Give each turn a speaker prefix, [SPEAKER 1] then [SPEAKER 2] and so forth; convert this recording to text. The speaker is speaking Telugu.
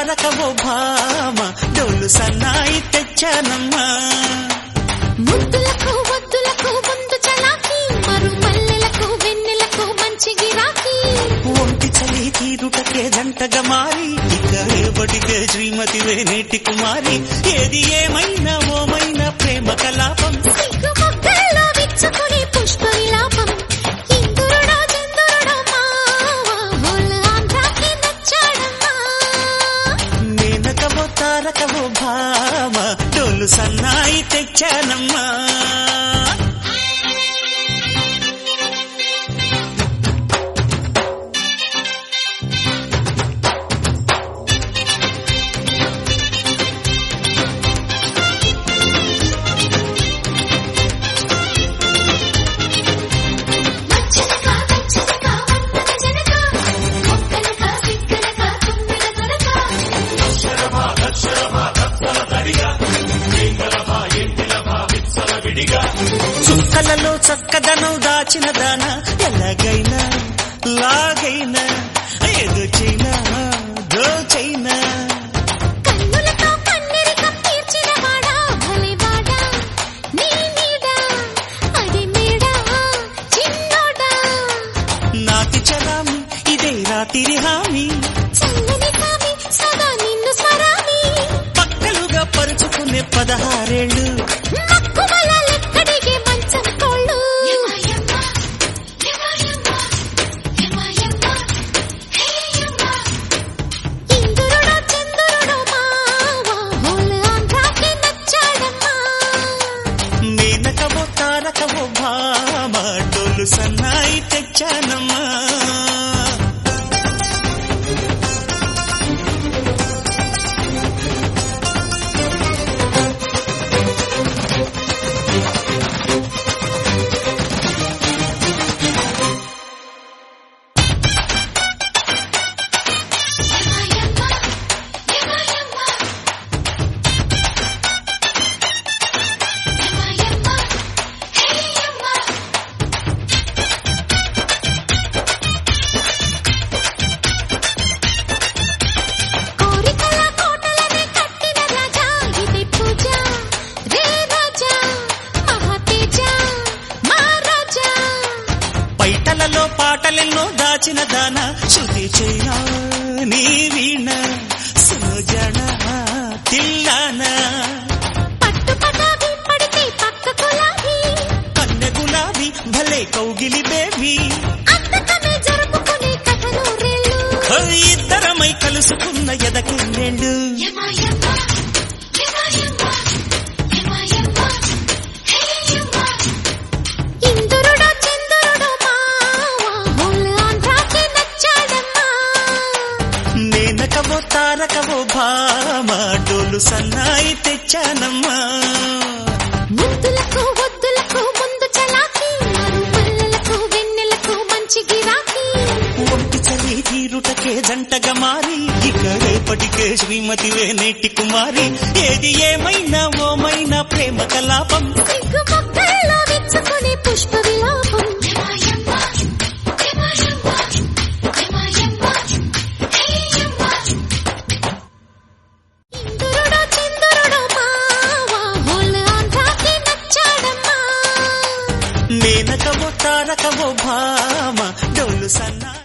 [SPEAKER 1] తారకవో భామ డోలు సన్నాయి తెచ్చానమ్మా
[SPEAKER 2] ముద్దులకు వద్దులకు ముందు చలాకి మరు మల్లెలకు వెన్నెలకు మంచి గిరాకీ
[SPEAKER 1] ఒంటి చలి తీరుటకే జంటగా మారి ఇక రేపటికే శ్రీమతి వేనేటి కుమారి ఏది ఏమైనా ఓమైనా ప్రేమ కలాపం
[SPEAKER 2] సిగ్గు మొగ్గల్లో విచ్చుకునే పుష్ప విలాపం ఇందురుడో చందురుడో మావా హోల్ ఆంధ్రాకి నచ్చాడమ్మా
[SPEAKER 1] నేనకవో తారకవో భామ డోలు సన్నాయి తెచ్చానమ్మా
[SPEAKER 2] మచ్చనక మచ్చనక వన్నన జనక మొక్కనక సిక్కనక తుమ్మెద తొడక
[SPEAKER 1] చుక్కలలో చక్కదనం దాచిన దాన ఎలాగైనా లాగైనా ఎదుచైనా దోచైనా
[SPEAKER 2] కన్నులతో కన్నెరిక తీర్చిన వాడా భలేవాడా నీ నీడా అది మేడా చిన్నోడా
[SPEAKER 1] నాటి చలామి ఇదే రాత్రి హామీ
[SPEAKER 2] చల్లని కామి సదా నిన్ను స్మరామి
[SPEAKER 1] పక్కలుగా పరుచుకునే పదహారేళ్ళు
[SPEAKER 2] మక్కువల లెక్కడిగే మంచం కోళ్ళు ఇందురుడో చందురుడో మావా హోల్ ఆంధ్రాకి నచ్చాడమ్మా
[SPEAKER 1] నేనకవో తారకవో భామ డోలు సన్నాయి తెచ్చానమ్మా
[SPEAKER 2] కోరికల కోటలనే కట్టిన రాజా ఇది పూజ రే రాజా మహాతేజ మహారాజా
[SPEAKER 1] పైటలలో పాటలెన్నో దాచిన దాన శృతి చైనా నీ వీణ సుజన తిల్లాన
[SPEAKER 2] పట్టు పటాబి పడితే పక్క కులాబీ
[SPEAKER 1] కన్నె గులాబీ భలే కౌగిలి బేబీ
[SPEAKER 2] అంతకమే జరుపుకునే కథలు రేళ్ళు
[SPEAKER 1] ఇద్దరమై కలుసుకున్న ఎదకెళ్ళేళ్ళు
[SPEAKER 2] ఇందురుడో చందురుడో మావా హోల్ ఆంధ్రాకి నచ్చాడమ్మా
[SPEAKER 1] నేనకవో తారకవో భామ డోలు సన్నాయి తెచ్చానమ్మా
[SPEAKER 2] ముద్దులకు వద్దులకు ముందు చలాకి మరు మల్లెలకు వెన్నెలకు మంచి గిరాకీ
[SPEAKER 1] ఒంటి చలి తీరుటకే జంటగా మారి ఇక రేపటికే శ్రీమతి వేనేటి కుమారి ఏది ఏమైనా ఓమైనా ప్రేమ కలాపం
[SPEAKER 2] సిగ్గు మొక్కల్లో విచ్చుకునే పుష్ప విలాపం ఇందురుడో చందురుడో మావా హోల్ ఆంధ్రాకి నచ్చాడమ్మా
[SPEAKER 1] నేనకవో తారకవో భామ డోలు సన్నాయి